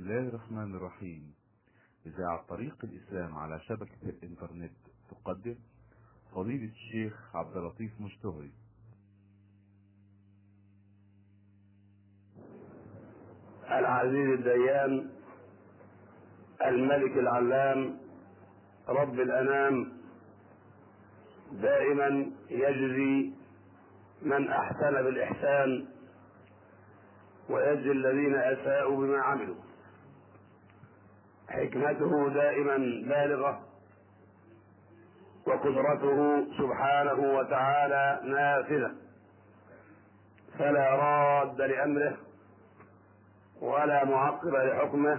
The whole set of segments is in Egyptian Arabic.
الله الرحمن الرحيم إذاعة طريق الإسلام على شبكة الإنترنت تقدم فضيلة الشيخ عبد اللطيف مشتهري العزيز الديان الملك العلام رب الأنام دائما يجزي من أحسن بالإحسان ويجزي الذين أساءوا بما عملوا حكمته دائما بالغة وقدرته سبحانه وتعالى نافذة فلا راد لأمره ولا معقب لحكمه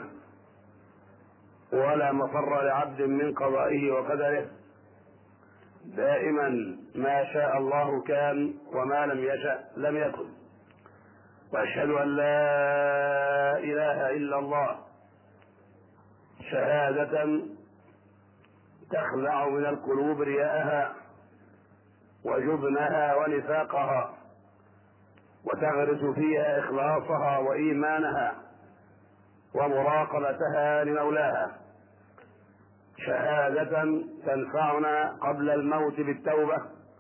ولا مفر لعبد من قضائه وقدره دائما ما شاء الله كان وما لم يشأ لم يكن واشهد ان لا اله الا الله شهاده تخلع من القلوب رياءها وجبنها ونفاقها وتغرس فيها اخلاصها وايمانها ومراقبتها لمولاها شهادة تنفعنا قبل الموت بالتوبة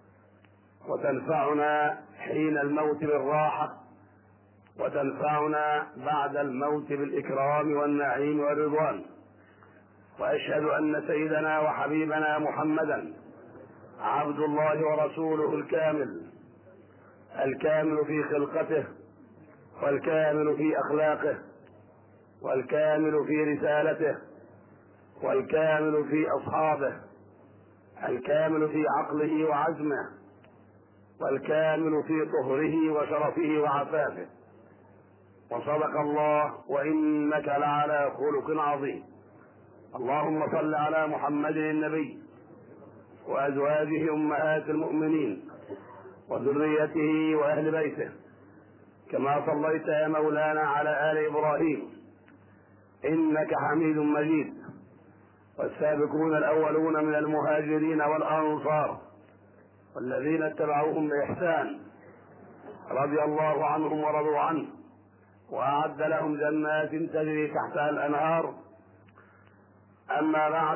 وتنفعنا حين الموت بالراحة وتنفعنا بعد الموت بالإكرام والنعيم والرضوان وأشهد أن سيدنا وحبيبنا محمدا عبد الله ورسوله الكامل الكامل في خلقته والكامل في أخلاقه والكامل في رسالته والكامل في أصحابه الكامل في عقله وعزمه والكامل في طهره وشرفه وعفافه وصدق الله وإنك لعلى خلق عظيم اللهم صل على محمد النبي وأزواجه أمهات المؤمنين وذريته وأهل بيته كما صليت يا مولانا على آل إبراهيم إنك حميد مجيد والسابقون الأولون من المهاجرين والأنصار والذين اتبعوهم بإحسان رضي الله عنهم ورضوا عنه وأعد لهم جنات تجري تحتها الأنهار أما بعد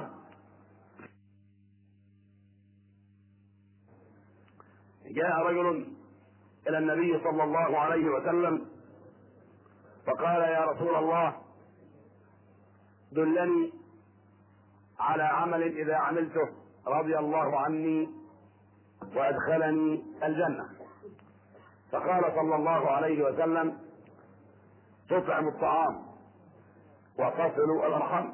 جاء رجل إلى النبي صلى الله عليه وسلم فقال يا رسول الله دلني على عمل إذا عملته رضي الله عني وأدخلني الجنة فقال صلى الله عليه وسلم تطعم الطعام وتصل الأرحام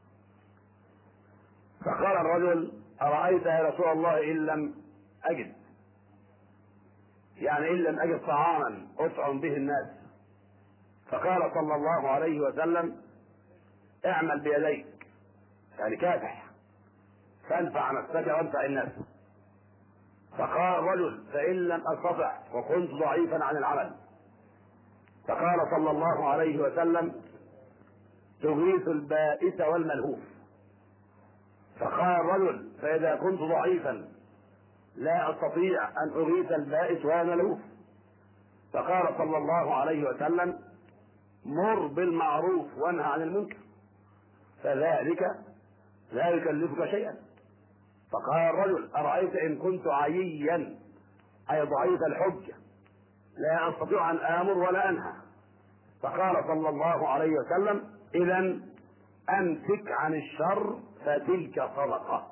فقال الرجل أرأيت يا رسول الله إن لم أجد يعني إن لم أجد طعاما أطعم به الناس فقال صلى الله عليه وسلم اعمل بيديك يعني كافح فانفع نفسك وانفع الناس فقال الرجل فإن لم أستطع وكنت ضعيفا عن العمل فقال صلى الله عليه وسلم تغيث البائس والملهوف فقال الرجل فإذا كنت ضعيفا لا أستطيع أن أغيث البائس والملهوف فقال صلى الله عليه وسلم مر بالمعروف وانهى عن المنكر فذلك لا يكلفك شيئا فقال الرجل أرأيت إن كنت عييا أي ضعيف الحجة لا أستطيع أن آمر ولا أنهى فقال صلى الله عليه وسلم إذا أمسك عن الشر فتلك صدقة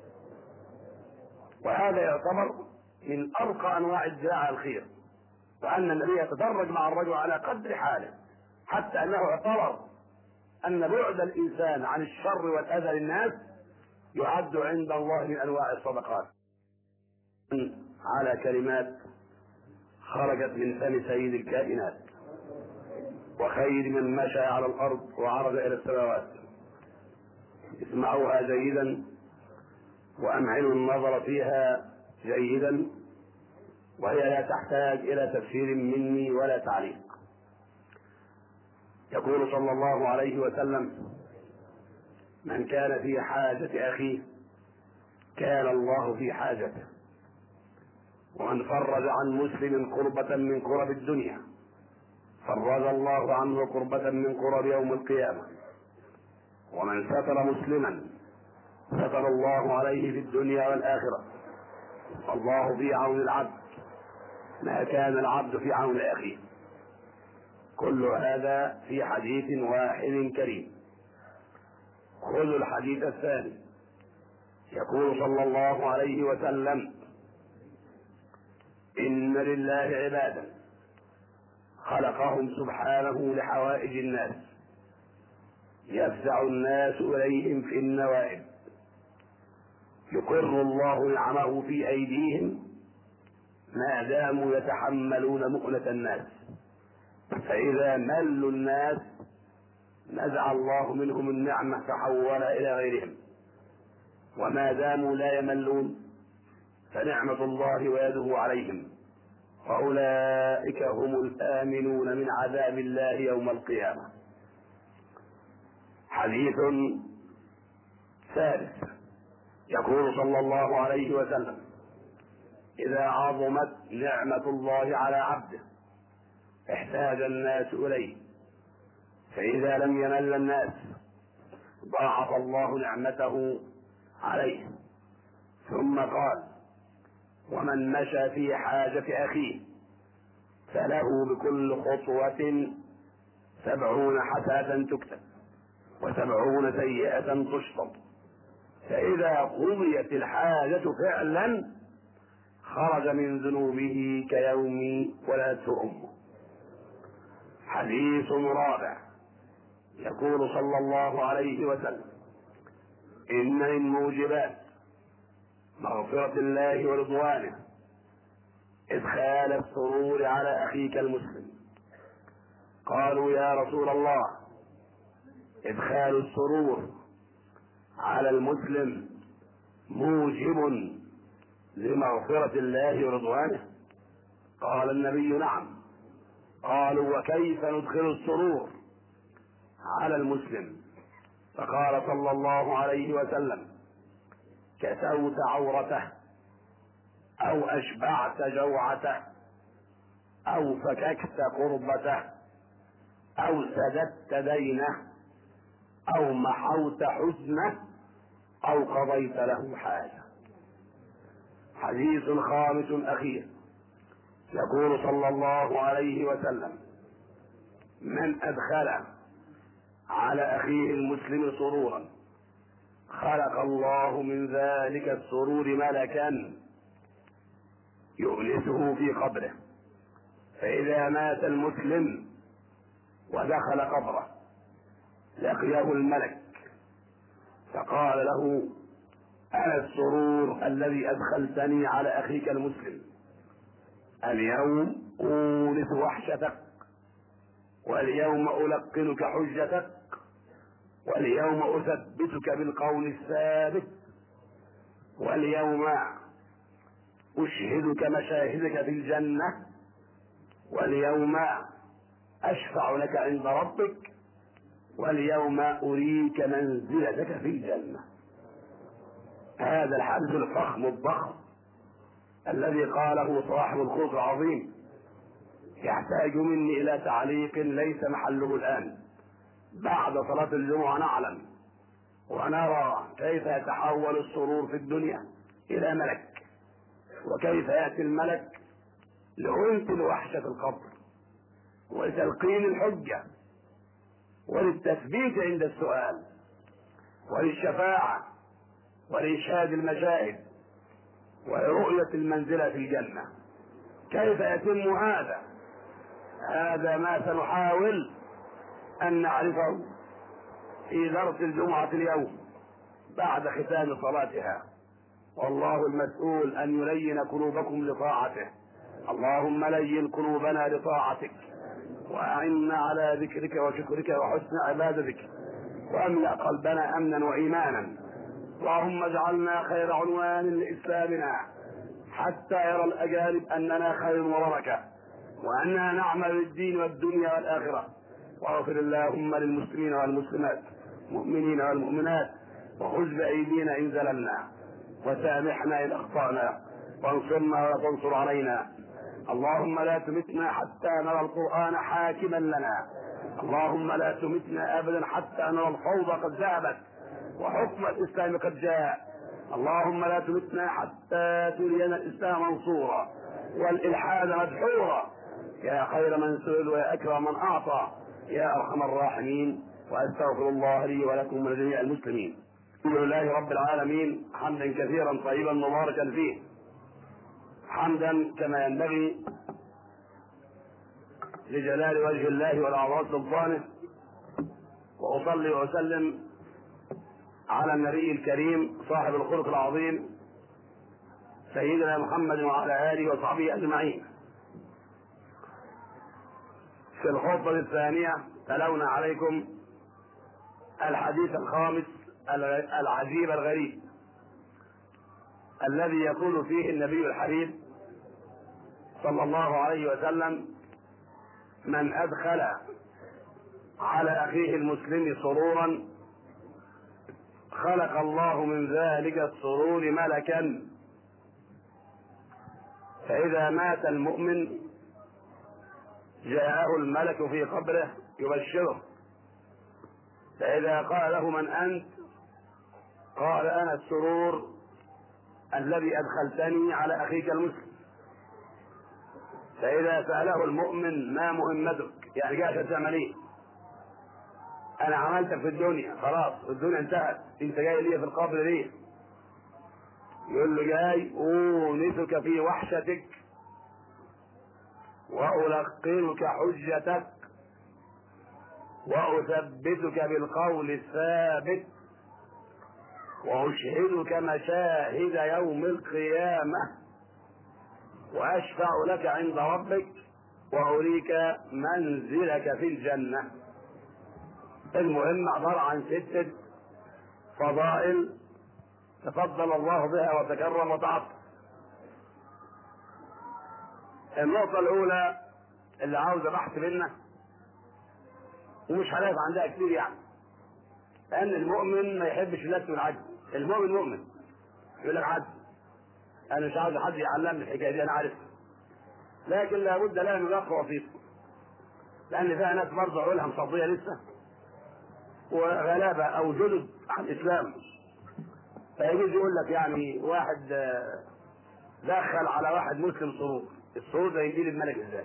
وهذا يعتبر من أرقى أنواع ادعاء الخير وأن النبي يتدرج مع الرجل على قدر حاله حتى أنه اعتبر أن بعد الإنسان عن الشر والأذى للناس يعد عند الله من أنواع الصدقات على كلمات خرجت من فم سيد الكائنات وخير من مشى على الأرض وعرج إلى السماوات اسمعوها جيدا وأمعنوا النظر فيها جيدا وهي لا تحتاج إلى تفسير مني ولا تعليق يقول صلى الله عليه وسلم من كان في حاجة أخيه كان الله في حاجته ومن فرج عن مسلم كربة من كرب الدنيا فرج الله عنه كربة من كرب يوم القيامة ومن ستر مسلما ستر الله عليه في الدنيا والآخرة الله في عون العبد ما كان العبد في عون أخيه كل هذا في حديث واحد كريم خذوا الحديث الثاني يقول صلى الله عليه وسلم إن لله عبادا خلقهم سبحانه لحوائج الناس يفزع الناس إليهم في النوائب يقر الله نعمه في أيديهم ما داموا يتحملون مؤنة الناس فإذا ملوا الناس نزع الله منهم النعمة تحول إلى غيرهم وما داموا لا يملون فنعمة الله ويده عليهم وأولئك هم الآمنون من عذاب الله يوم القيامة حديث ثالث يقول صلى الله عليه وسلم إذا عظمت نعمة الله على عبده احتاج الناس إليه فإذا لم يمل الناس ضاعف الله نعمته عليه ثم قال ومن مشى في حاجة أخيه فله بكل خطوة سبعون حسنة تكتب وسبعون سيئة تشطب فإذا قضيت الحاجة فعلا خرج من ذنوبه كيوم ولدته أمه حديث رابع يقول صلى الله عليه وسلم إن من موجبات مغفرة الله ورضوانه إدخال السرور على أخيك المسلم قالوا يا رسول الله إدخال السرور على المسلم موجب لمغفرة الله ورضوانه قال النبي نعم قالوا وكيف ندخل السرور على المسلم فقال صلى الله عليه وسلم كسوت عورته او اشبعت جوعته او فككت قربته او سددت دينه او محوت حزنه او قضيت له حاجه حديث خامس اخير يقول صلى الله عليه وسلم من ادخل على اخيه المسلم سرورا خلق الله من ذلك السرور ملكا يؤنسه في قبره فاذا مات المسلم ودخل قبره لقيه الملك فقال له انا السرور الذي ادخلتني على اخيك المسلم اليوم أونس وحشتك واليوم ألقنك حجتك واليوم أثبتك بالقول الثابت واليوم أشهدك مشاهدك في الجنة واليوم أشفع لك عند ربك واليوم أريك منزلتك في الجنة هذا الحدث الفخم الضخم الذي قاله صاحب الخلق العظيم يحتاج مني الى تعليق ليس محله الان بعد صلاة الجمعة نعلم ونرى كيف يتحول السرور في الدنيا الى ملك وكيف ياتي الملك لأنس وحشة القبر ولتلقين الحجة وللتثبيت عند السؤال وللشفاعة ولإشهاد المشاهد ورؤية المنزلة في الجنة كيف يتم هذا هذا ما سنحاول أن نعرفه في درس الجمعة اليوم بعد ختام صلاتها والله المسؤول أن يلين قلوبكم لطاعته اللهم لين قلوبنا لطاعتك وأعنا على ذكرك وشكرك وحسن عبادتك وأملأ قلبنا أمنا وإيمانا اللهم اجعلنا خير عنوان لإسلامنا حتى يرى الأجانب أننا خير وبركة وأننا نعمل للدين والدنيا والآخرة واغفر اللهم للمسلمين والمسلمات المؤمنين والمؤمنات وخذ بأيدينا إن زللنا وسامحنا إن أخطأنا وانصرنا ولا تنصر علينا اللهم لا تمتنا حتى نرى القرآن حاكما لنا اللهم لا تمتنا أبدا حتى نرى الفوضى قد ذهبت وحكم الإسلام قد جاء اللهم لا تمتنا حتى ترينا الإسلام منصورا والإلحاد مدحورا يا خير من سئل ويا أكرم من أعطى يا أرحم الراحمين وأستغفر الله لي ولكم ولجميع المسلمين الحمد لله رب العالمين حمدا كثيرا طيبا مباركا فيه حمدا كما ينبغي لجلال وجه الله والأعراض سلطانه وأصلي وأسلم على النبي الكريم صاحب الخلق العظيم سيدنا محمد وعلى آله وصحبه أجمعين في الخطبة الثانية تلونا عليكم الحديث الخامس العجيب الغريب الذي يقول فيه النبي الحبيب صلى الله عليه وسلم من أدخل على أخيه المسلم سرورا خلق الله من ذلك السرور ملكا فإذا مات المؤمن جاءه الملك في قبره يبشره فإذا قال له من أنت قال أنا السرور الذي أدخلتني على أخيك المسلم فإذا سأله المؤمن ما مهمتك يعني جاء تعمل إيه؟ أنا عملتك في الدنيا خلاص الدنيا انتهت أنت جاي لي في القبر ليه؟ يقول له جاي أونسك في وحشتك وألقنك حجتك وأثبتك بالقول الثابت وأشهدك مشاهد يوم القيامة وأشفع لك عند ربك وأريك منزلك في الجنة المهم عبارة عن ستة فضائل تفضل الله بها وتكرم وتعطى النقطة الأولى اللي عاوزة بحث منا ومش هنقف عندها كتير يعني لأن المؤمن ما يحبش اللبس والعجز المؤمن مؤمن يقول لك عجز أنا مش عاوز حد يعلمني الحكاية دي أنا عارف لكن لابد لها من رقة وسيطة لأن فيها ناس برضه عقولها مصدية لسه وغلابة أو جلد عن الإسلام فيجوز يقول لك يعني واحد دخل على واحد مسلم سرور السرور ده يجي الملك ازاي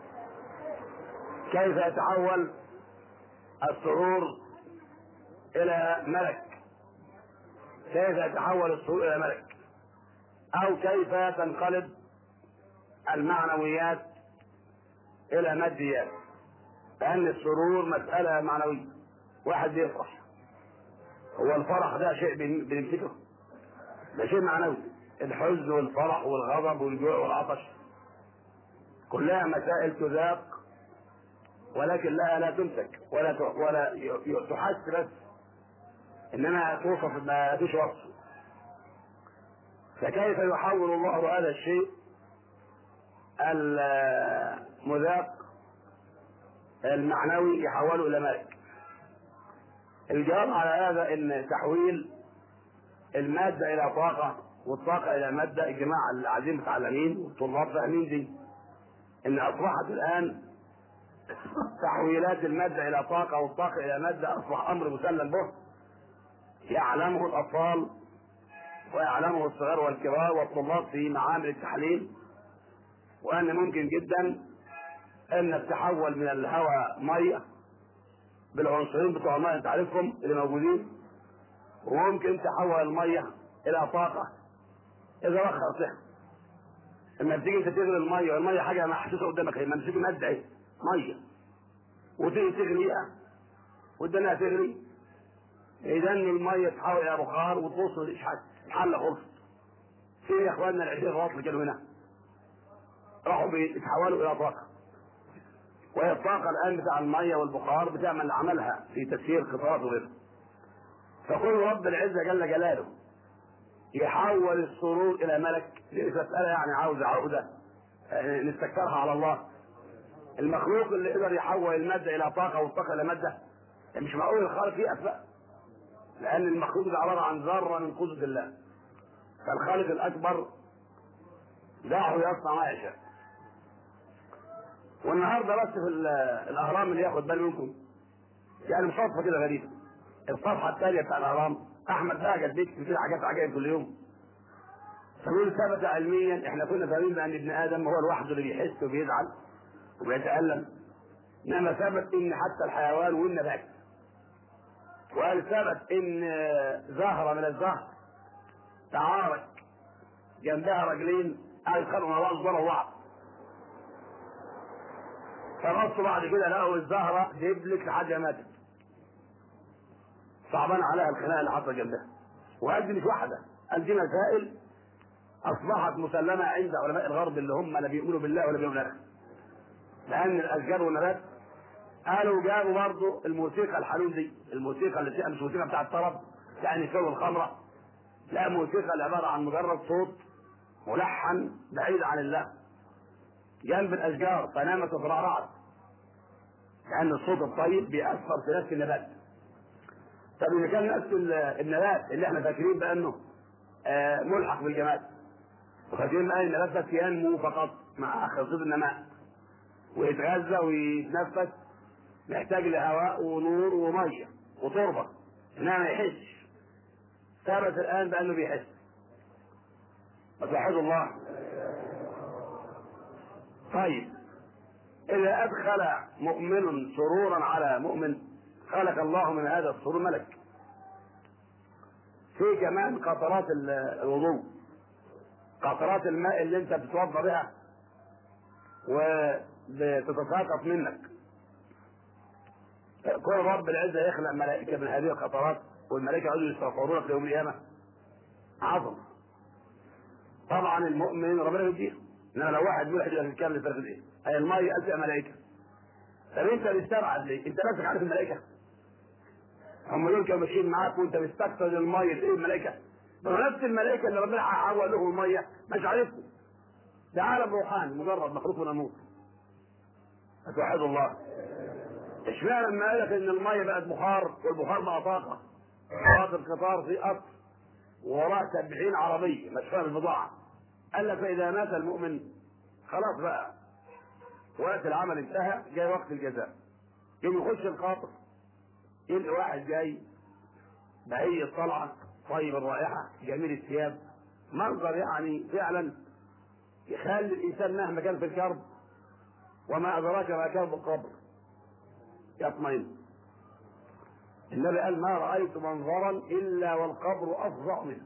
كيف يتحول السرور الى ملك كيف يتحول السرور الى ملك او كيف تنقلب المعنويات الى ماديات لان السرور مسألة معنوية واحد بيفرح هو الفرح ده شيء بنمسكه ده شيء معنوي الحزن والفرح والغضب والجوع والعطش كلها مسائل تذاق ولكن لها لا تمسك ولا ولا تحس بس انما توصف ما فيش وصف فكيف يحول الله هذا الشيء المذاق المعنوي يحوله الى ملك الجواب على هذا ان تحويل المادة الى طاقة والطاقة الى مادة الجماعة اللي قاعدين متعلمين والطلاب فاهمين دي ان اصبحت الان تحويلات المادة الى طاقة والطاقة الى مادة اصبح امر مسلم به يعلمه الاطفال ويعلمه الصغار والكبار والطلاب في معامل التحليل وان ممكن جدا انك تحول من الهواء ميه بالعنصرين بتوع الميه انت عارفهم اللي موجودين وممكن تحول الميه الى طاقه اذا رخص لما بتيجي انت تغلي الميه والميه حاجه محسوسه قدامك هي ممسكه ماده اهي ميه وتيجي تغليها والدنيا تغلي اذا الميه تحول الى بخار وتوصل الحله خلصت فين يا اخواننا العشرين غواص اللي كانوا هنا راحوا بيتحولوا الى طاقه وهي الطاقة الآن بتاع المية والبخار بتعمل عملها في تسيير قطارات وغيرها. فقل رب العزة جل جلاله يحول السرور إلى ملك دي مسألة يعني عاوزة عقدة نستكثرها على الله. المخلوق اللي قدر يحول المادة إلى طاقة والطاقة إلى مادة مش معقول الخالق يأس بقى. لأن المخلوق ده عبارة عن ذرة من قدرة الله. فالخالق الأكبر دعه يصنع ما يشاء. والنهارده بس في ال- الاهرام اللي ياخد باله منكم يعني مصادفه كده غريبه الصفحه الثانيه بتاع الاهرام احمد بقى بيكتب كده حاجات عجائب كل يوم فبيقول ثبت علميا احنا كنا فاهمين بان ابن ادم هو لوحده اللي بيحس وبيزعل وبيتالم انما ثبت ان حتى الحيوان والنبات وقال ثبت ان زهره من الزهر تعارك جنبها رجلين قاعد يتخانقوا مع بعض ضربوا بعض فبصوا بعد كده لقوا الزهره دبلت لحد ما ماتت صعبان عليها الخناقه اللي حصل جنبها وقال دي مش واحده قال دي مسائل اصبحت مسلمه عند علماء الغرب اللي هم لا بيؤمنوا بالله ولا بيؤمنوا بالآخرة. لان الاشجار والنبات قالوا جابوا برضه الموسيقى الحلول دي الموسيقى اللي فيها مش موسيقى بتاعت الطرب يعني شو الخمره لا موسيقى اللي عباره عن مجرد صوت ملحن بعيد عن الله جنب الاشجار فنامت وترعرعت لان الصوت الطيب بيأثر في نفس النبات طب اذا كان نفس ال- النبات اللي احنا فاكرين بانه آه، ملحق بالجماد وفاكرين بقى ان النبات بس ينمو فقط مع خطوط النماء ويتغذى ويتنفس محتاج لهواء ونور وميه وتربه انما ما يحسش ثبت الان بانه بيحس وتوحد الله طيب اذا ادخل مؤمن سرورا على مؤمن خلق الله من هذا السرور ملك في كمان قطرات ال- الوضوء قطرات الماء اللي انت بتتوضا بها وبتتساقط منك كل رب العزة يخلق ملائكة من هذه القطرات والملائكة يقعدوا يستغفرونك في يوم القيامة عظم طبعا المؤمن ربنا يديه انما لو واحد ملحد يبقى الكلام اللي تاخد ايه؟ هي المية ألف ملائكة طب انت بتستبعد ليه؟ انت نفسك عارف الملائكة؟ هم دول كانوا ماشيين معاك وانت مستكثر المية ايه الملائكة؟ ما هو نفس الملائكة اللي ربنا عوى لهم المية مش عارفهم ده عالم روحاني مجرد مخلوق من النور اتوحد الله اشمعنى لما قال لك ان الميه بقت بخار والبخار بقى طاقه طاقه القطار في قطر وراه 70 عربيه مش فاهم البضاعه قال لك فاذا مات المؤمن خلاص بقى وقت العمل انتهى جاي وقت الجزاء يوم يخش القطر يلقى واحد جاي بهي الطلعه طيب الرائحه جميل الثياب منظر يعني فعلا يخلي الانسان مهما كان في الكرب وما ادراك ما كرب القبر يطمئن النبي قال ما رأيت منظرا إلا والقبر أفظع منه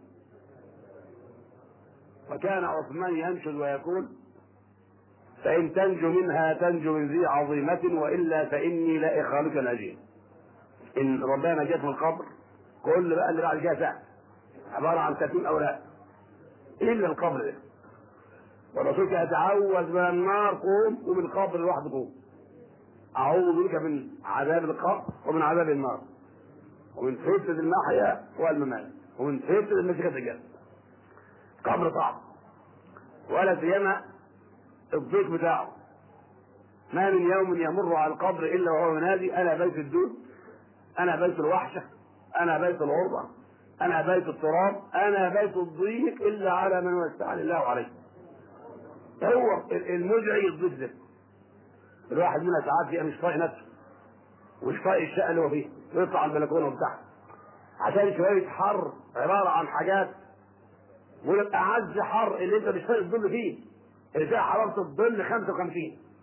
وكان عثمان ينشد ويقول فإن تنجو منها تنجو من ذي عظيمة وإلا فإني لا إخالك الأجير إن ربنا نجاك من القبر كل بقى اللي بعد كده سهل عبارة عن ستين أوراق إلا القبر ده والرسول كان يتعوذ من النار قوم ومن القبر لوحده قوم أعوذ بك من عذاب القبر ومن عذاب النار ومن فتنة المحيا والممات ومن فتنة المسيح الدجال قبر صعب ولا سيما الضيق بتاعه ما من يوم يمر على القبر الا وهو ينادي انا بيت الدود انا بيت الوحشه انا بيت الغربه انا بيت التراب انا بيت الضيق الا على من وسع الله عليه هو المدعي الضيق ده الواحد منا ساعات فيها مش طايق نفسه ومش طايق الشقه اللي هو فيها ويطلع على البلكونه وبتاع عشان شويه حر عباره عن حاجات بيقول لك اعز حر اللي انت مش طايق الظل فيه اللي فيها حراره الظل 55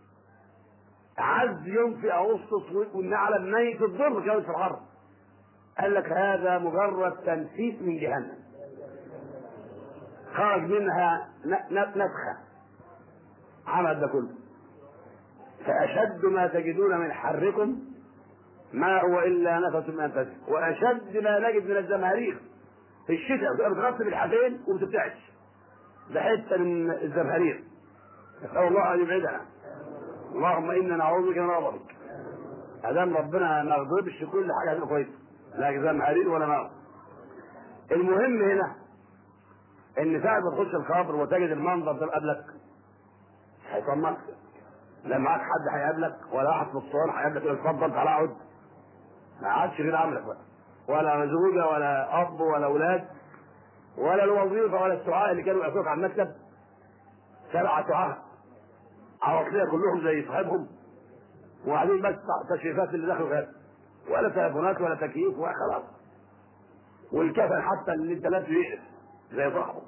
اعز يوم في اغسطس والنعلة ميت الظل كانت في الحر قال لك هذا مجرد تنفيس من جهنم خرج منها نفخه عمل ده كله فأشد ما تجدون من حركم ما هو إلا نفس من أنفسكم وأشد ما نجد من الزمهرير في الشتاء بتبقى بتغطي بالحافين وبتبتعش ده حتة من الزمهرير نسأل الله أن يبعدنا اللهم إنا نعوذ بك من غضبك أدام ربنا ما يغضبش كل حاجة هتبقى كويسة لا زمهرير ولا نار المهم هنا إن ساعة ما تخش القبر وتجد المنظر ده قبلك هيطمنك لا معاك حد هيقابلك ولا واحد في الصالة هيقابلك يقول اتفضل تعالى اقعد ما عادش غير عملك بقى ولا زوجة ولا أب ولا أولاد ولا الوظيفة ولا السعاء اللي كانوا يقفوك على المكتب سبعة سعاء عواطليه كلهم زي صاحبهم وبعدين بس تشريفات اللي دخلوا فيها ولا تليفونات ولا تكييف ولا خلاص والكفن حتى اللي انت لابسه يقف زي صاحبه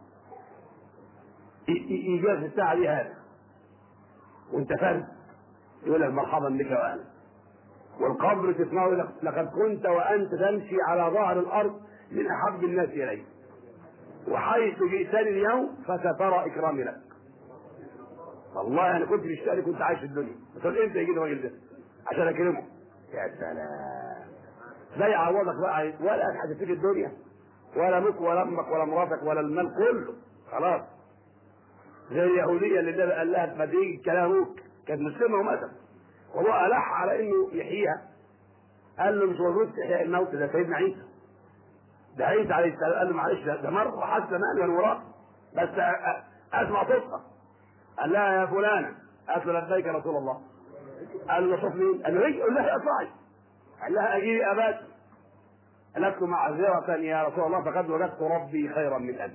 يجي في الساعه دي هذا وانت فرد يقول لك مرحبا بك وانا والقبر تسمعه لك لقد كنت وانت تمشي على ظهر الارض من احب الناس الي وحيث جئتني اليوم فسترى اكرامي لك والله انا كنت مشتاق كنت عايش في الدنيا بس امتى يجي الراجل ده عشان اكرمه يا سلام لا يعوضك بقى ولا احد في الدنيا ولا ابوك ولا امك ولا مراتك ولا المال كله خلاص زي اليهوديه اللي ده قال لها ما تيجي كلامك كانت مسلمه وماتت والله الح على انه يحييها قال له مش وظيفه احياء الموت ده سيدنا عيسى ده عيسى عليه السلام قال له معلش ده مر وحس مالي من وراه بس اسمع صوتها قال لها يا فلانه قالت له لبيك يا رسول الله قال له شوف مين؟ قال له ايه؟ قال لها اطلعي قال لها اجيبي اباك قالت له معذرة يا رسول الله فقد وجدت ربي خيرا من ابي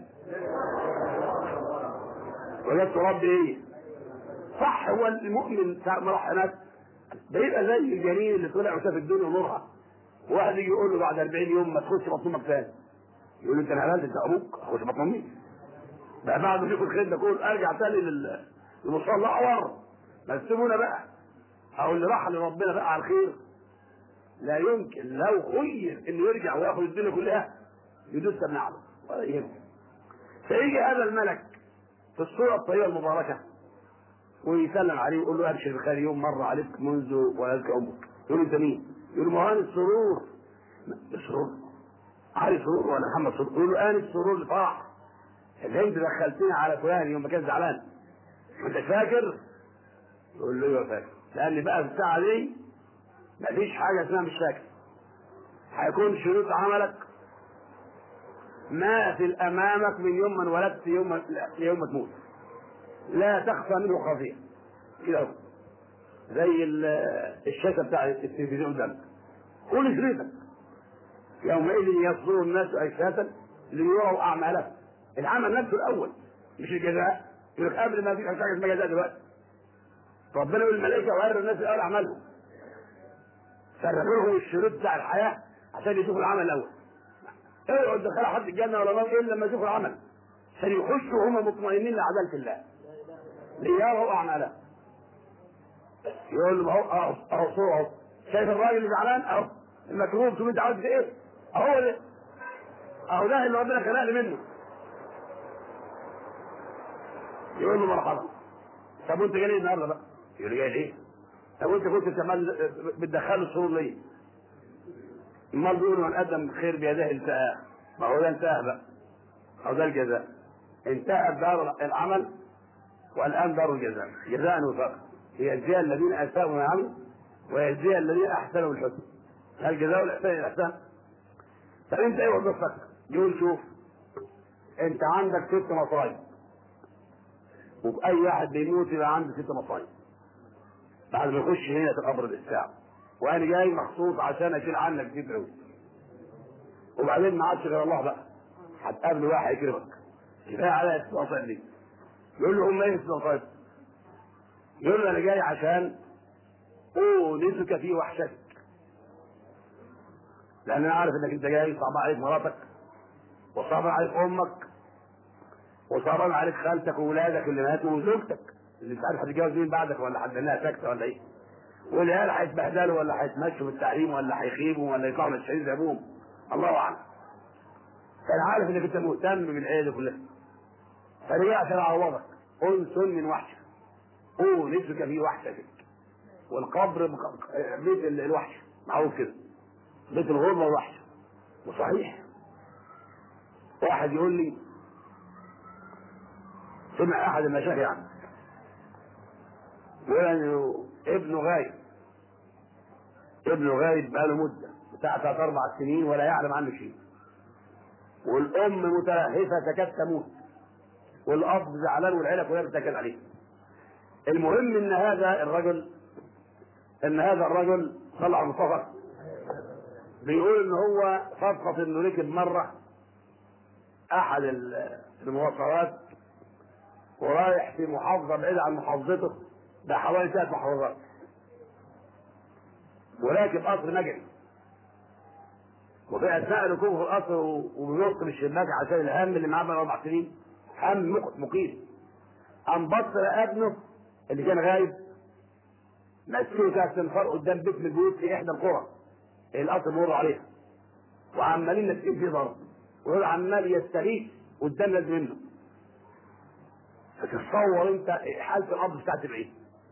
وجدت ربي ايه؟ صح هو المؤمن ساعة ما راح هناك ده يبقى زي الجنين اللي طلع وشاف الدنيا ونورها واحد يجي يقول له بعد 40 يوم ما تخش بطن امك تاني يقول له انت انحللت انت ابوك اخش بطن امي بقى بعد ما ياخد الخير ده كله ارجع تاني لل للمصلى اور ما تسيبونا بقى او اللي راح لربنا بقى على الخير لا يمكن لو خير انه يرجع وياخذ الدنيا كلها يدوس بنعله ولا يهمه فيجي هذا الملك في الصورة الطيبة المباركة ويسلم عليه ويقول له ابشر بخير يوم مر عليك منذ ولدك امك يقول له انت مين؟ يقول له مهان السرور السرور علي سرور ولا محمد سرور يقول له انس سرور الفرح اللي انت دخلتني على فلان يوم ما كان زعلان انت فاكر؟ يقول له ايوه فاكر لان بقى في الساعه دي مفيش حاجه اسمها مش فاكر هيكون شروط عملك ماثل امامك من يوم ما انولدت يوم ليوم ما تموت لا تخفى منه خافيه كده زي الشاشه بتاع التلفزيون قدامك كل شريطك يومئذ يصدر الناس اشتاتا ليروا اعمالهم العمل نفسه الاول مش الجزاء يقول لك قبل ما في حاجه اسمها جزاء دلوقتي ربنا يقول الملائكه ويروا الناس الاول اعمالهم فرغوا لهم الشروط بتاع الحياه عشان يشوفوا العمل الاول اوعوا تدخلوا حد الجنه ولا نار الا لما يشوفوا العمل عشان يخشوا هم مطمئنين لعداله الله ليروا اعمالهم يقول له اهو اهو اهو صوره اهو شايف الراجل اللي زعلان اهو المكروب شوف انت عاوز ايه اهو ده اهو ده اللي ربنا خلقني منه يقول له مرحبا طب وانت جاي ليه النهارده بقى؟ يقول له جاي ليه؟ طب وانت كنت بتعمل بتدخله السرور ليه؟ امال بيقولوا من قدم خير بيده انتهى ما هو ده انتهى بقى هو ده الجزاء انتهت دار العمل والان دار الجزاء جزاء وفاق ليجزي الذين اساءوا ما عملوا ويجزي الذين احسنوا بالحسن هل جزاء الاحسان الاحسان؟ طب انت ايه وظيفتك؟ يقول شوف انت عندك ست مصايب وأي واحد بيموت يبقى عنده ست مصايب بعد ما يخش هنا في قبر الساعة وانا جاي مخصوص عشان اشيل عنك ست عود وبعدين ما عادش غير الله بقى هتقابل واحد يكرمك كفايه على ست مصايب دي يقول له هم ايه ست مصايب؟ يقول له انا جاي عشان اونسك في وحشتك لان انا عارف انك انت جاي صعب عليك مراتك وصعب عليك امك وصعبان عليك خالتك واولادك اللي ماتوا وزوجتك اللي مش عارف هتتجوز مين بعدك ولا حد انها ساكته ولا ايه والعيال هيتبهدلوا ولا هيتمشوا في التعليم ولا هيخيبوا ولا يطلعوا من الشهيد ابوهم الله اعلم فانا عارف انك انت مهتم بالعيله كلها فانا جاي عشان اعوضك انس من وحشك اونسك في وحشتك والقبر بيت الوحش معروف كده بيت الغربه والوحش وصحيح واحد يقول لي سمع احد المشايخ يعني يقول انه ابنه غايب ابنه غايب بقاله مده بتاع ثلاث اربع سنين ولا يعلم عنه شيء والام متلهفه تكاد تموت والاب زعلان والعيله كلها بتتكل عليه المهم ان هذا الرجل ان هذا الرجل صلى على المصطفى بيقول ان هو صدفه انه ركب مره احد المواصلات ورايح في محافظه بعيده عن محافظته ده حوالي ثلاث محافظات وراكب قطر مجري وفي اثناء ركوبه في القطر و- وبينط من الشباك عشان الهم اللي معاه بقى اربع سنين هم مق- مقيم قام بص لقى ابنه اللي كان غايب مسكه كاس الفرق قدام بيت من البيوت في احدى القرى القطر بيمر عليها وعمالين ماسكين فيه ضرب وهو عمال يستغيث قدام ناس منه فتتصور انت حاله الارض بتاعت بعيد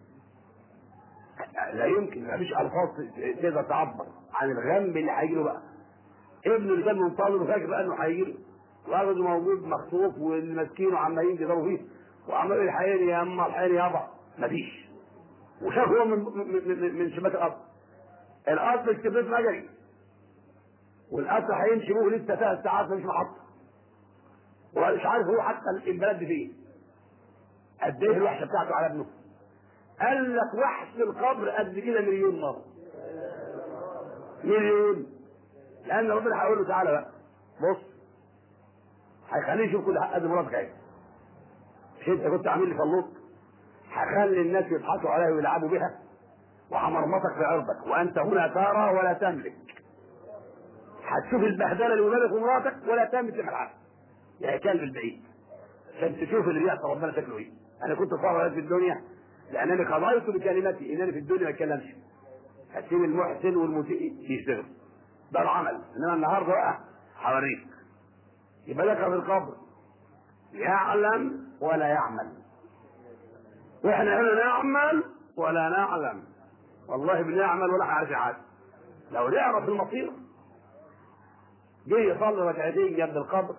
لا يمكن مفيش الفاظ تقدر تعبر عن الغم اللي هيجي له بقى ابنه اللي كان منتظر وفاكر بقى انه هيجي له واخده موجود مخطوف واللي ماسكينه عمالين يضربوا فيه وعمال الحقيني يا اما الحقيني يابا مفيش وشافه هو من من, من, من شباك القطر القطر الكبريت مجري والقطر هيمشي بيه لسه ثلاث ساعات مش محطه ومش عارف هو حتى البلد دي فين قد ايه الوحشه بتاعته على ابنه قال لك وحش القبر قد كده مليون مره مليون لان ربنا هيقول له تعالى بقى بص هيخليه يشوف كل حق قد مراتك عايز مش انت كنت عامل لي فلوط هخلي الناس يضحكوا عليها ويلعبوا بها وهمرمطك في عرضك وانت هنا ترى ولا تملك هتشوف البهدله اللي ولادك ومراتك ولا تملك الحق يا كلب البعيد عشان تشوف اللي بيحصل ربنا شكله ايه انا كنت صار في الدنيا لانني قضيت بكلمتي انني في الدنيا ما اتكلمش هسيب المحسن والمسيء يشتغل ده العمل انما النهارده بقى هوريك يبقى لك في القبر يعلم ولا يعمل واحنا هنا نعمل ولا نعلم والله بنعمل ولا عارف حاجه لو نعرف المصير جه يصلي ركعتين جنب القبر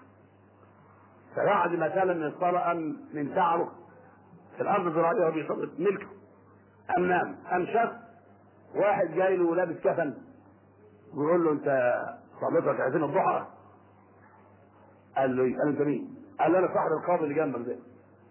فبعد ما سلم من الصلاه قام من شعره في الارض ذراعيه وهو بيصلي ملكه قام نام قام شاف واحد جاي له لابس كفن بيقول له انت صليت ركعتين الضحى قال له ايه؟ قال له انت مين؟ قال له انا صاحب القبر اللي جنبك ده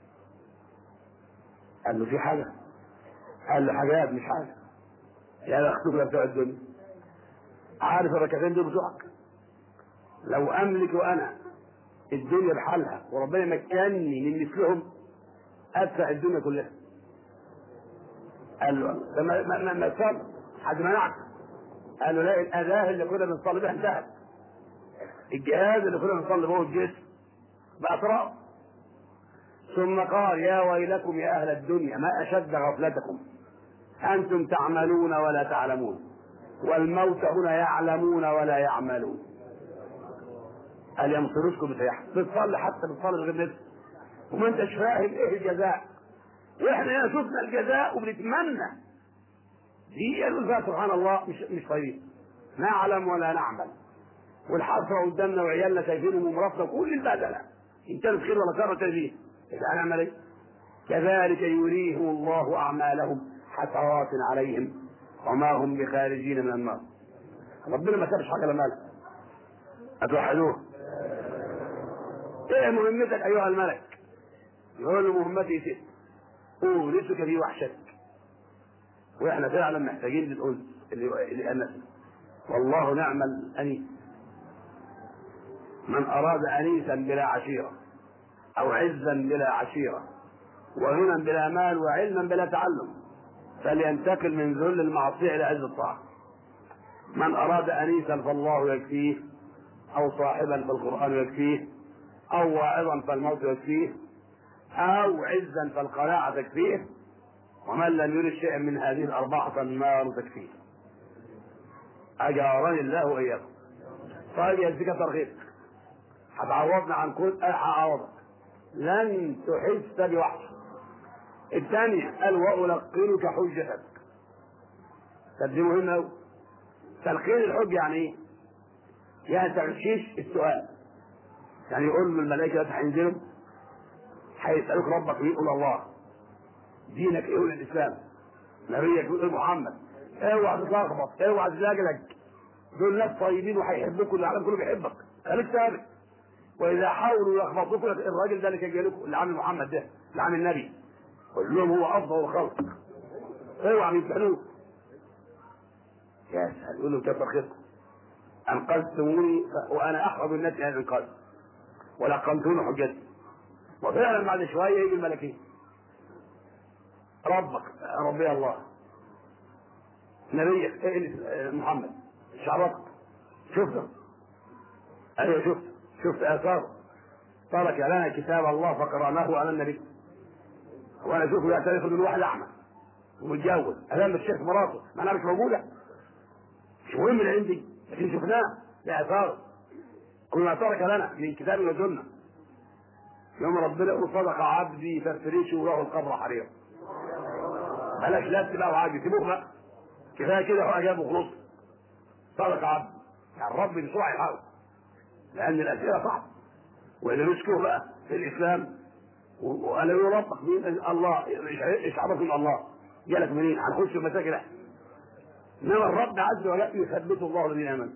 قال له في حاجه؟ قال له حاجات مش حاجه يا اختك يا بتوع الدنيا عارف الركعتين دول بتوعك لو املك وانا الدنيا بحالها وربنا مكنني من مثلهم ادفع الدنيا كلها قال له ده ما ما ما, ما صار حد منعك قال له لا الاداه اللي كنا بنصلي بها انتهت الجهاز اللي كنا بنصلي به الجسم بقى تراب ثم قال يا ويلكم يا اهل الدنيا ما اشد غفلتكم انتم تعملون ولا تعلمون والموت هنا يعلمون ولا يعملون قال يا مصيرتكم بتريح بتصلي حتى بتصلي غير نفسك وما انتش فاهم ايه الجزاء واحنا هنا شفنا الجزاء وبنتمنى دي قالوا سبحان الله مش مش طيبين نعلم ولا نعمل والحسره قدامنا وعيالنا شايفينهم ومراتنا وكل البهدله ان كانت خير ولا شر تجريه يبقى هنعمل ايه؟ كذلك يريهم الله اعمالهم حسرات عليهم وما هم بخارجين من النار ربنا ما سابش حاجه لمالك اتوحدوه ايه مهمتك ايها الملك يقول له مهمتي ست اورثك في وحشتك واحنا فعلا محتاجين للانس اللي الانس والله نعم الانيس من اراد انيسا بلا عشيره او عزا بلا عشيره وغنى بلا مال وعلما بلا تعلم فلينتقل من ذل المعصيه الى عز الطاعه من اراد انيسا فالله يكفيه او صاحبا فالقران يكفيه او واعظا فالموت يكفيه او عزا فالقناعه تكفيه ومن لم يرد شيئا من هذه الاربعه فالنار تكفيه اجارني الله واياكم طيب يا زكاة ترغيب هتعوضنا عن كل هعوضك لن تحس بوحش الثانية قال وألقنك حجتك طب دي مهمة أوي تلقين الحج يعني إيه؟ يعني تغشيش السؤال يعني يقول له الملائكة هينزلوا هيسألوك ربك مين؟ يقول الله دينك ايه يقول الاسلام نبيك يقول محمد اوعى تتلخبط اوعى تزاجلك دول ناس طيبين وهيحبوك والعالم كله بيحبك خليك ثابت واذا حاولوا يخبطوك الراجل ده اللي كان جاي لكم اللي عامل محمد ده اللي عامل النبي قول لهم هو افضل الخلق اوعى يمتحنوك يا سهل يقول له كتر خيركم انقذتموني وانا احرم الناس الى الانقاذ ولقنتوني حجتي وفعلا بعد شويه يجي الملكين ربك ربي الله نبيك إيه محمد شعرك شفته ايوه شفت شفت اثار ترك لنا كتاب الله فقراناه على النبي وانا اشوفه يعترف من واحد اعمى ومتجوز امام الشيخ مراته معناها مش موجوده مش مهم اللي عندي لكن شفناه ده اثار كل ما ترك لنا من كتاب وسنه يوم ربنا يقول صدق عبدي فافتريشه وله القبر حرير بلاش لا بقى وعادي سيبوه بقى كفايه كده هو اجابه وخلص صدق عبدي يعني الرب بسرعه يحاول لان الاسئله صعبه واللي نشكره بقى في الاسلام وقال له ربك مين الله ايش عرفك من الله جالك منين هنخش في مساجد احنا انما الرب عز وجل يثبت الله الذين امنوا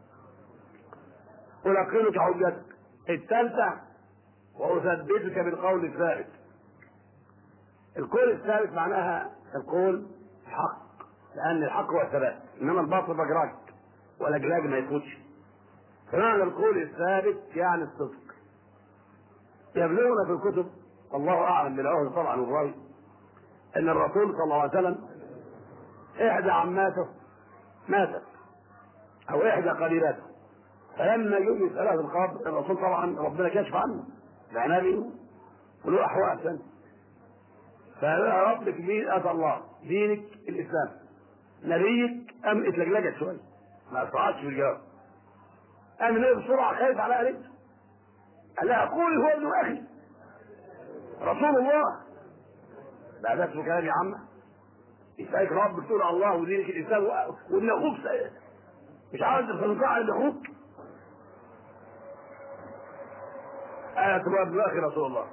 ألقنك حجتك الثالثة وأثبتك بالقول الثابت القول الثابت معناها القول حق لأن الحق هو الثبات إنما الباطل بجراج والأجلاج ما يثبتش فمعنى القول الثابت يعني الصدق يبلغنا في الكتب والله أعلم بالعهد طبعا والرأي أن الرسول صلى الله عليه وسلم إحدى عماته ماتت أو إحدى قريباته فلما يجي يسألها في القبر الرسول طبعا ربنا كشف عنه ده نبي وله أحوال ثانية فقال يا ربك مين أتى الله دينك الإسلام نبيك أم اتلجلجت شوية ما أسرعتش في الجواب قام النبي بسرعة خايف على قريبته قال لها قولي هو ابن أخي رسول الله بقى ده اسمه كلام يا عم يسألك رب تقول الله ودينك الإسلام وابن أخوك مش عاوز تفرقها عن ابن أخوك آية تبقى ابن أخي رسول الله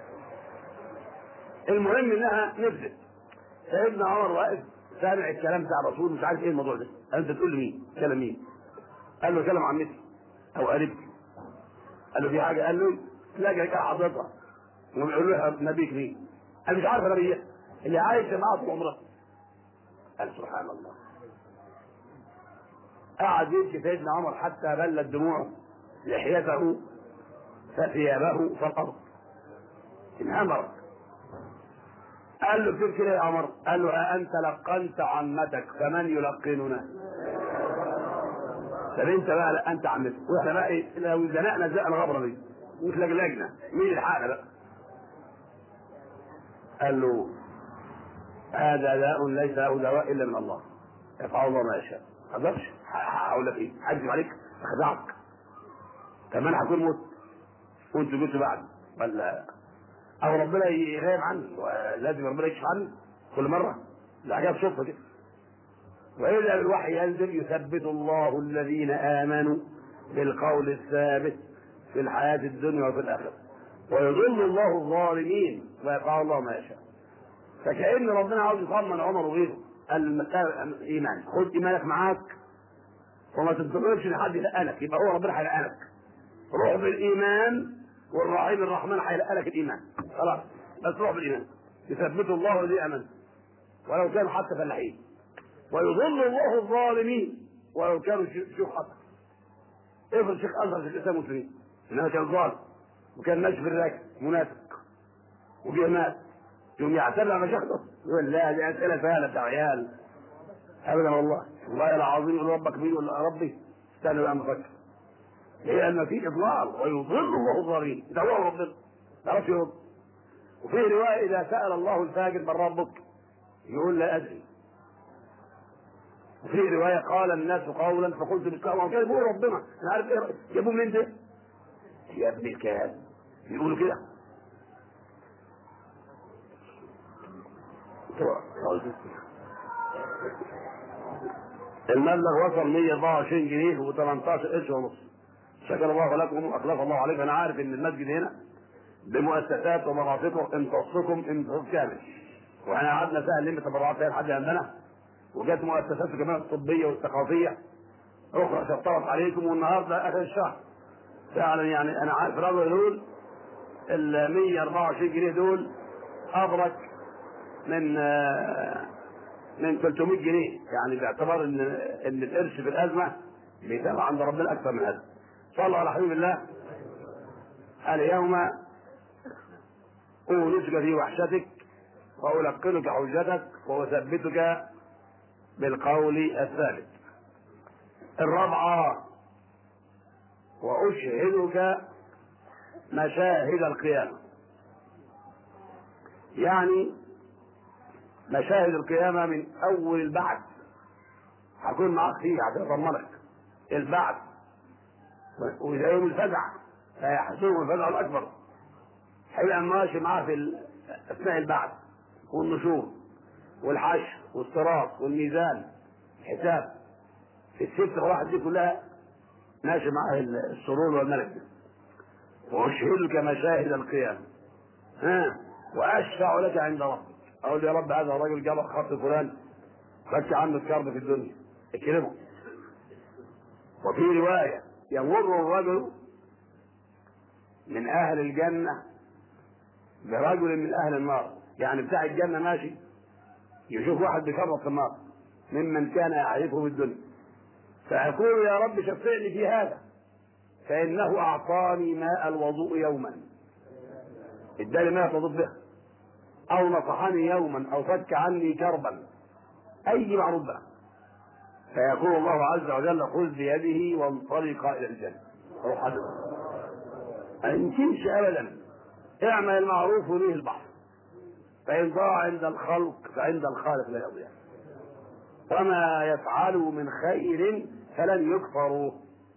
المهم انها نفذت سيدنا عمر واقف سامع الكلام بتاع الرسول مش عارف ايه الموضوع ده انت تقول لي مين كلام مين قال له كلام عمتي او قريبتي قال له في حاجه قال له لا جاي حضرتها ويقول له نبيك مين انا مش عارف نبيه اللي عايش معاه طول عمره قال سبحان الله قعد يبكي سيدنا عمر حتى بلت دموعه لحيته فثيابه فالارض انهمرت قال له كيف كده يا عمر قال له أأنت لقنت عمتك فمن يلقننا طب انت بقى لا انت عمتك واحنا بقى ايه لو زنقنا زق الغبره دي وتلجلجنا مين يلحقنا بقى قال له هذا داء ليس له دواء الا من الله يفعل الله ما يشاء ما اقدرش هقول لك ايه هكذب عليك اخدعك كمان هكون مت وانت جيت بعد ولا او ربنا يغيب عني ولازم ربنا يكشف عني كل مره الحاجات صدفه كده واذا الوحي ينزل يثبت الله الذين امنوا بالقول الثابت في الحياه الدنيا وفي الاخره ويضل الله الظالمين ويفعل الله ما يشاء فكأن ربنا عاوز يطمن عمر وغيره قال المسألة إيمان خد إيمانك معاك وما تنتظرش لحد يلقنك يبقى هو ربنا هيلقنك روح بالإيمان والرحيم الرحمن هيلقنك الإيمان خلاص بس روح بالإيمان يثبت الله الذي آمن ولو كانوا حتى فلاحين ويضل الله الظالمين ولو كانوا شيوخ حتى افرض شيخ أزهر في الإسلام المسلمين إنما كان ظالم وكان ماشي في الراكب منافق وجه مات يوم يعتبر على مشايخه يقول لا دي اسئله سهله بتاع عيال ابدا والله والله العظيم يقول ربك مين ولا ربي استنى بقى نفكر لان في اضلال ويضل الله الظالمين ده هو ربنا ما تعرفش يرد وفي روايه اذا سال الله الفاجر من ربك يقول لا ادري وفي روايه قال الناس قولا فقلت بالكلام كان يقول ربنا انا عارف ايه جابوه منين ده؟ يا ابن الكلام يقولوا كده المبلغ وصل 124 جنيه و18 قرش ونص شكر الله لكم واخلف الله عليكم انا عارف ان المسجد هنا بمؤسسات ومرافقه امتصكم امتصاص كامل واحنا قعدنا سهل نلم تبرعات فيها لحد عندنا وجت مؤسسات كمان الطبيه والثقافيه اخرى شطرت عليكم والنهارده اخر الشهر فعلا يعني انا عارف الراجل دول ال 124 جنيه دول ابرك من من 300 جنيه يعني باعتبار ان ان القرش في الازمه بيتابع عند ربنا اكثر من هذا صلى على حبيب الله اليوم أولجك في وحشتك وألقنك حجتك وأثبتك بالقول الثابت الرابعة وأشهدك مشاهد القيامة يعني مشاهد القيامة من أول البعث هكون معاك فيه هتطمنك البعث وإذا يوم الفزع فيحسوه الفزع الأكبر هيبقى ماشي معاه في ال- أثناء البعث والنشور والحشر والصراط والميزان الحساب في الست واحد دي كلها ماشي معاه السرور والملك وأشهدك مشاهد القيامة ها وأشفع لك عند ربك أقول يا رب هذا الرجل جاب خط فلان فك عنه الكرب في الدنيا اكرمه وفي رواية يمر الرجل من أهل الجنة برجل من أهل النار يعني بتاع الجنة ماشي يشوف واحد بيفرط في النار ممن كان يعرفه في الدنيا فيقول يا رب شفعني في هذا فإنه أعطاني ماء الوضوء يوما اداني ماء توضؤ به أو نصحني يوما أو فك عني كربا أي معروف بقى فيقول الله عز وجل خذ بيده وانطلق إلى الجنة روح حدث ما يمكنش أبدا اعمل المعروف وليه البحر فإن ضاع عند الخلق فعند الخالق لا يضيع وما يفعلوا من خير فلن يكفروا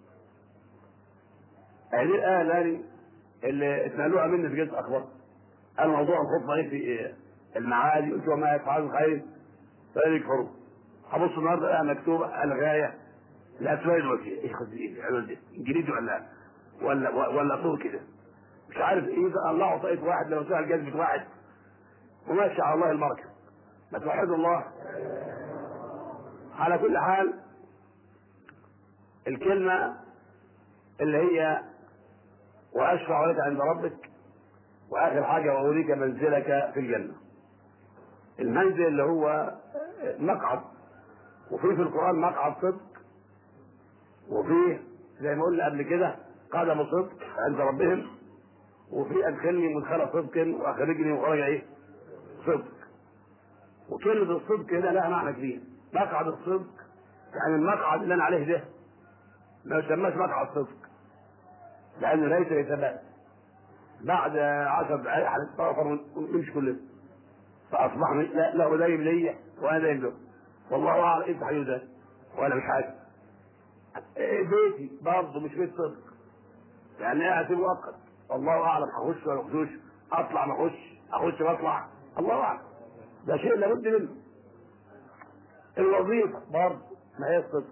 هذه الآية الآن اللي اتنقلوها مني في جزء أخبار قال موضوع الخطبة ايه في المعادي قلت وما يفعلوا خير فلن يكفروا هبص النهارده بقى مكتوبة الغاية الأسماء الوكيل ايه خد ايه العنوان ده انجليزي ولا ولا ولا تركي ده مش عارف ايه ده الله طاقة واحد لو سأل جذبة واحد وماشي على الله المركب ما توحدوا الله على كل حال الكلمة اللي هي وأشفع لك عند ربك وآخر حاجة وأريك منزلك في الجنة المنزل اللي هو مقعد وفي في القرآن مقعد صدق وفيه زي ما قلنا قبل كده قدم صدق عند ربهم وفي أدخلني مدخل صدق وأخرجني مخرج إيه؟ صدق وكلمة الصدق هنا لها معنى كبير مقعد الصدق يعني المقعد اللي أنا عليه ده ما يسماش مقعد صدق لأنه ليس لثبات بعد عشر دقائق هنتطرفر ونمشي كلنا فأصبح من- لا لا هو دايم ليا وأنا دايم له والله أعلم أنت حيو ده وأنا مش عارف إيه بيتي برضه مش بيت صدق يعني قاعد مؤقت الله أعلم هخش ولا ما اخشش أطلع ما أخش أخش وأطلع الله أعلم ده شيء لابد منه الوظيفة برضه ما هي الصدق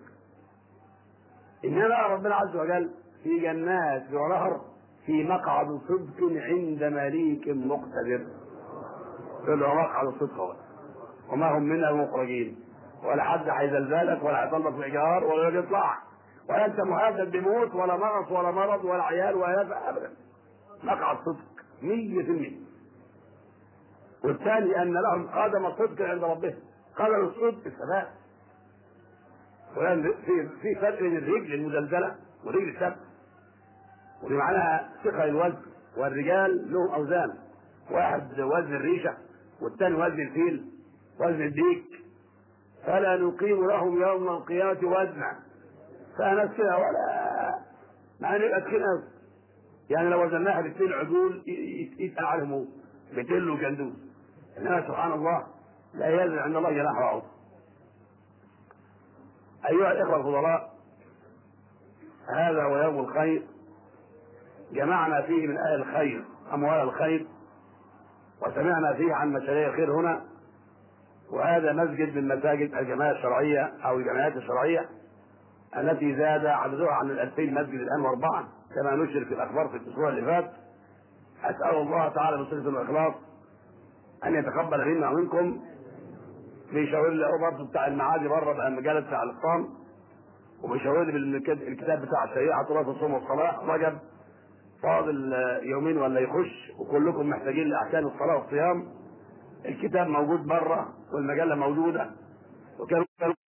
إنما ربنا عز وجل في جنات ونهر في مقعد صدق عند مليك مقتدر دول هو مقعد الصدق هو وما هم منها مخرجين ولا حد هيزلزلك ولا هيطلق في ايجار ولا يطلع ولا انت مهدد بموت ولا مرض ولا مرض ولا عيال ولا نفع ابدا مقعد صدق 100% والثاني ان لهم قدم صدق عند ربهم قدم الصدق الثبات ولأن في في فرق بين الرجل المزلزله والرجل الثابته ودي معناها ثقل الوزن والرجال لهم اوزان واحد وزن الريشه والثاني وزن الفيل وزن الديك فلا نقيم لهم يوم القيامة وزنا فناس كده ولا مع ان يبقى تخين قوي يعني لو وزناها باثنين عدول ي- ي- يتقل عليهم هو بتل وجندوز انما سبحان الله لا يزن عند الله جناح بعوض ايها الاخوه الفضلاء هذا هو يوم الخير جمعنا فيه من اهل الخير اموال الخير وسمعنا فيه عن مشاريع الخير هنا وهذا مسجد من مساجد الجماعة الشرعية أو الجمعيات الشرعية التي زاد عددها عن الألفين مسجد الآن وأربعة كما نشر في الأخبار في الأسبوع اللي فات أسأل الله تعالى بصفة الإخلاص أن يتقبل منا ومنكم بيشاور لي أهو برضه بتاع المعادي بره بقى المجال بتاع الإقام وبيشاور لي بالكتاب بتاع الشريعة تراث الصوم والصلاة رجب فاضل يومين ولا يخش وكلكم محتاجين لأحكام الصلاة والصيام الكتاب موجود بره والمجلة موجودة وكانوا